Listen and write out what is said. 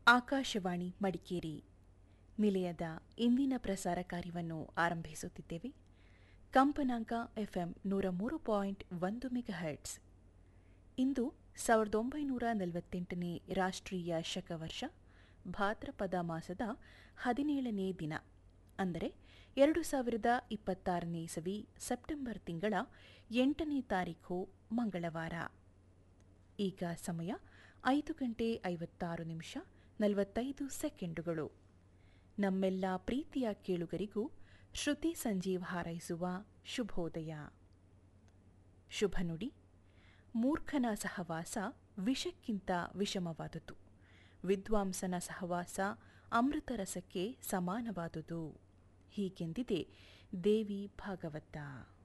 ಆಕಾಶವಾಣಿ ಮಡಿಕೇರಿ ನಿಲಯದ ಇಂದಿನ ಪ್ರಸಾರ ಕಾರ್ಯವನ್ನು ಆರಂಭಿಸುತ್ತಿದ್ದೇವೆ ಕಂಪನಾಂಕ ಎಫ್ಎಂ ನೂರ ಮೂರು ಪಾಯಿಂಟ್ ಒಂದು ಮೆಗಾಹರ್ಟ್ಸ್ ಇಂದು ಸಾವಿರದ ಒಂಬೈನೂರ ನಲವತ್ತೆಂಟನೇ ರಾಷ್ಟ್ರೀಯ ಶಕವರ್ಷ ಭಾದ್ರಪದ ಮಾಸದ ಹದಿನೇಳನೇ ದಿನ ಅಂದರೆ ಎರಡು ಸಾವಿರದ ಇಪ್ಪತ್ತಾರನೇ ಇಸವಿ ಸೆಪ್ಟೆಂಬರ್ ತಿಂಗಳ ಎಂಟನೇ ತಾರೀಖು ಮಂಗಳವಾರ ಈಗ ಸಮಯ ಐದು ಗಂಟೆ ಐವತ್ತಾರು ನಿಮಿಷ ನಲವತ್ತೈದು ಸೆಕೆಂಡುಗಳು ನಮ್ಮೆಲ್ಲ ಪ್ರೀತಿಯ ಕೇಳುಗರಿಗೂ ಶ್ರುತಿ ಸಂಜೀವ್ ಹಾರೈಸುವ ಶುಭೋದಯ ಶುಭ ನುಡಿ ಮೂರ್ಖನ ಸಹವಾಸ ವಿಷಕ್ಕಿಂತ ವಿಷಮವಾದುದು ವಿದ್ವಾಂಸನ ಸಹವಾಸ ಅಮೃತರಸಕ್ಕೆ ಸಮಾನವಾದುದು ಹೀಗೆಂದಿದೆ ದೇವಿ ಭಾಗವತ